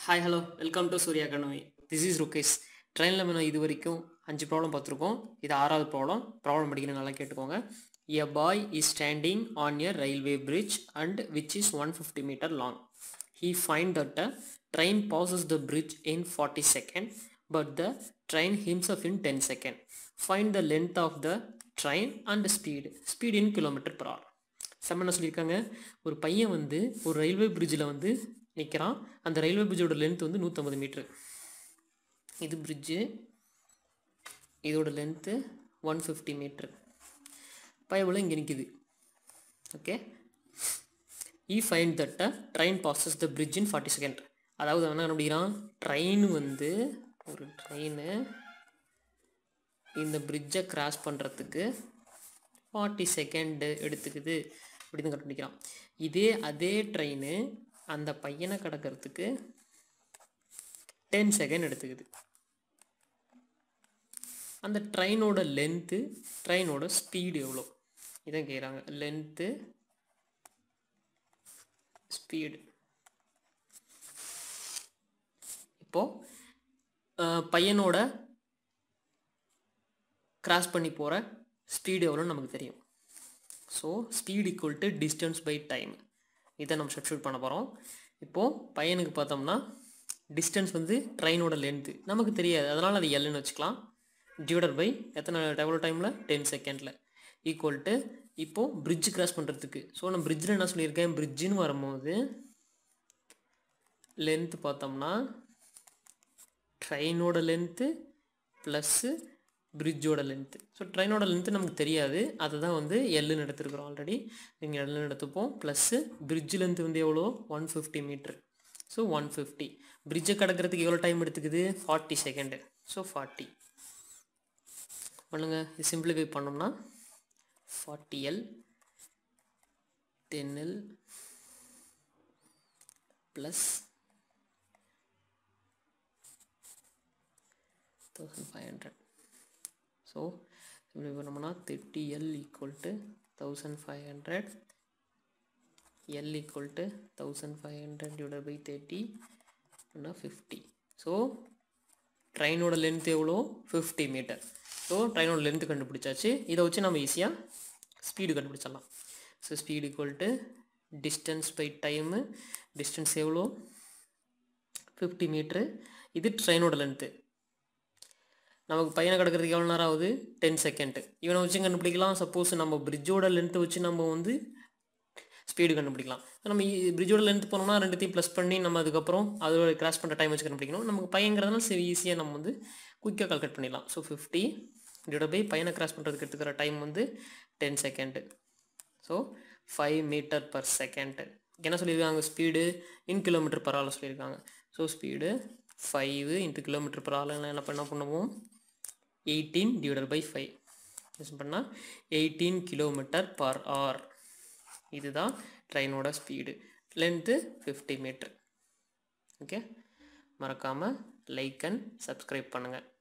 hi hello welcome to Surya கனோய் this is Rukesh ட்ரெயினில் நம்ம இது வரைக்கும் அஞ்சு ப்ராப்ளம் பார்த்துருக்கோம் இது ஆறாவது ப்ராப்ளம் ப்ராப்ளம் படிக்கணும் நல்லா கேட்டுக்கோங்க a boy is standing on a railway bridge and which is one fifty metre long he find that a train passes the bridge in forty second but the train ஹிம்சப் in ten second find the length of the train and speed speed in kilometre per hour செம்ம என்ன சொல்லியிருக்காங்க ஒரு பையன் வந்து ஒரு railway பிரிட்ஜில் வந்து நிற்கிறான் அந்த ரயில்வே பிரிட்ஜோட லென்த் வந்து நூற்றம்பது மீட்ரு இது பிரிட்ஜு இதோட லென்த்து ஒன் ஃபிஃப்டி மீட்ரு பயபுல இங்கே நிற்கிது okay he find that a train passes the bridge in forty second அதாவது அவன் என்ன கண்டுபிடிக்கிறான் ட்ரெயின் வந்து ஒரு ட்ரெயின் இந்த பிரிட்ஜை கிராஸ் பண்ணுறதுக்கு ஃபார்ட்டி செகண்டு எடுத்துக்குது அப்படின்னு கண்டுபிடிக்கிறான் இதே அதே ட்ரெயின் அந்த பையனை கடக்கிறதுக்கு டென் செகண்ட் எடுத்துக்குது அந்த ட்ரெயினோட லென்த்து ட்ரெயினோட ஸ்பீடு எவ்வளோ இதான் கேட்குறாங்க லென்த்து ஸ்பீடு இப்போது பையனோட கிராஸ் பண்ணி போகிற ஸ்பீடு எவ்வளோன்னு நமக்கு தெரியும் so speed equal to distance by time இதை நம்ம சப்ஸ்டியூட் பண்ண போகிறோம் இப்போது பையனுக்கு பார்த்தோம்னா டிஸ்டன்ஸ் வந்து ட்ரெயினோட லென்த்து நமக்கு தெரியாது அதனால் அது எல்லுன்னு வச்சுக்கலாம் டிவைடட் பை எத்தனை எவ்வளோ டைமில் டென் செகண்டில் ஈக்குவல் டு இப்போது பிரிட்ஜ் கிராஸ் பண்ணுறதுக்கு ஸோ நான் பிரிட்ஜில் என்ன சொல்லியிருக்கேன் பிரிட்ஜுன்னு வரும்போது லென்த்து பார்த்தோம்னா ட்ரெயினோட லென்த்து ப்ளஸ்ஸு பிரிட்ஜோட லென்த்து ஸோ ட்ரெயினோட லென்த்து நமக்கு தெரியாது அதை தான் வந்து எல்லுன்னு எடுத்துருக்குறோம் ஆல்ரெடி நீங்கள் எல்லுன்னு எடுத்துப்போம் ப்ளஸ்ஸு பிரிட்ஜ் லென்த்து வந்து எவ்வளோ one fifty metre so one fifty பிரிட்ஜை கடக்கிறதுக்கு எவ்வளோ டைம் எடுத்துக்குது ஃபார்ட்டி செகண்டு ஸோ ஃபார்ட்டி பண்ணுங்க இது சிம்பிளிஃபை பண்ணோம்னா forty L ten L plus thousand five hundred so இப்படி பண்ணோம்னா thirty L equal to thousand five hundred L equal to thousand five hundred divide by thirty fifty so ட்ரெயினோட length எவ்வளோ fifty metre so ட்ரெயினோட length கண்டுபிடிச்சாச்சு இதை வச்சு நம்ம ஈஸியாக ஸ்பீடு கண்டுபிடிச்சிடலாம் so speed equal to distance by time distance எவ்வளோ ஃபிஃப்டி மீட்ரு இது ட்ரெயினோட லென்த்து நமக்கு பையனை கிடக்கிறதுக்கு எவ்வளோ நேரம் ஆகுது டென் செகண்ட் இவனை வச்சு கண்டுபிடிக்கலாம் சப்போஸ் நம்ம பிரிட்ஜோட லென்த்தை வச்சு நம்ம வந்து ஸ்பீடு கண்டுபிடிக்கலாம் நம்ம பிரிட்ஜோட லென்த் போனோம்னா ரெண்டுத்தையும் ப்ளஸ் பண்ணி நம்ம அதுக்கப்புறம் அதோட கிராஸ் பண்ணுற டைம் வச்சு கண்டுபிடிக்கணும் நமக்கு பையங்கிறதுனால சரி ஈஸியாக நம்ம வந்து குயிக்காக கால்குலேட் பண்ணிடலாம் ஸோ ஃபிஃப்டி டிவைட் பை பையனை கிராஸ் பண்ணுறதுக்கு எடுத்துக்கிற டைம் வந்து ten second so five metre per second என்ன சொல்லியிருக்காங்க speed in kilometre per hour சொல்லியிருக்காங்க so speed five into kilometre per hour என்ன பண்ண பண்ணுவோம் eighteen divided by five use பண்ணால் எயிட்டீன் கிலோமீட்டர் பர் ஆர் இதுதான் ட்ரெயினோட speed length fifty metre okay மறக்காமல் லைக் அண்ட் சப்ஸ்கிரைப் பண்ணுங்கள்